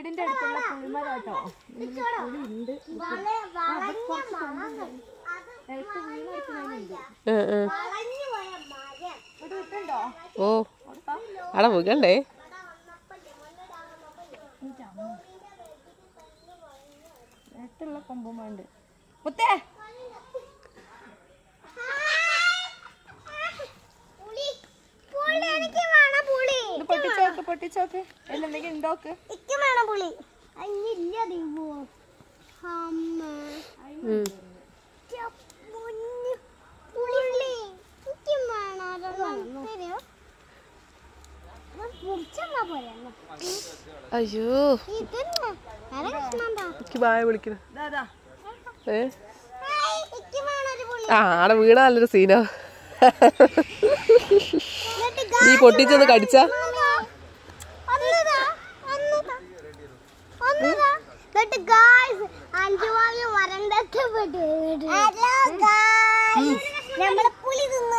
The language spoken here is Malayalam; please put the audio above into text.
വീടിന്റെ അടുത്തുള്ള പുളിമരാട്ടോ പുളി ഉണ്ട് നിലത്ത് വീണെടുക്കുന്നതിനുണ്ട് ആ, ആ. ഇവിടെ വിട്ടുണ്ടോ ഓ അവിടെ വീകണ്ടേ നേരത്തുള്ള കൊമ്പുമുണ്ട് മുത്തേ എനിക്ക് വേണം പുളി ഇത് പൊട്ടിച്ചോക്ക് പൊട്ടിച്ചോക്ക് എന്തെങ്കിലും ഉണ്ടോക്ക് എനിക്ക് വേണം പുളി അതിനില്ല ദൈവോ അമ്മ ഉം. പൊന്നു പുളി എനിക്ക് വേണം ഒരെണ്ണം തരുമോ മുറിച്ചെന്നാ പോലെ അയ്യോ ഇതന്നെ നല്ല കഷ്ണണ്ടാ എനിക്ക് വായ വിളിക്കണം ഇതാ ഏ എനിക്ക് വേണം ഒരു പുളി ആ ആടെ വീണ നല്ലൊരു സീനോ എന്നിട്ട് നീ പൊട്ടിച്ചൊന്ന് കടിച്ച ഒന്നതാ ഒന്നതാ ഒന്നതാ എന്നിട്ട് ഗായ്സ് അഞ്ചു വാങ്ങി വരണ്ടപ്പെട്ടു ഹലോ ഗായ്സ് നമ്മളെ പുളി തിന്നു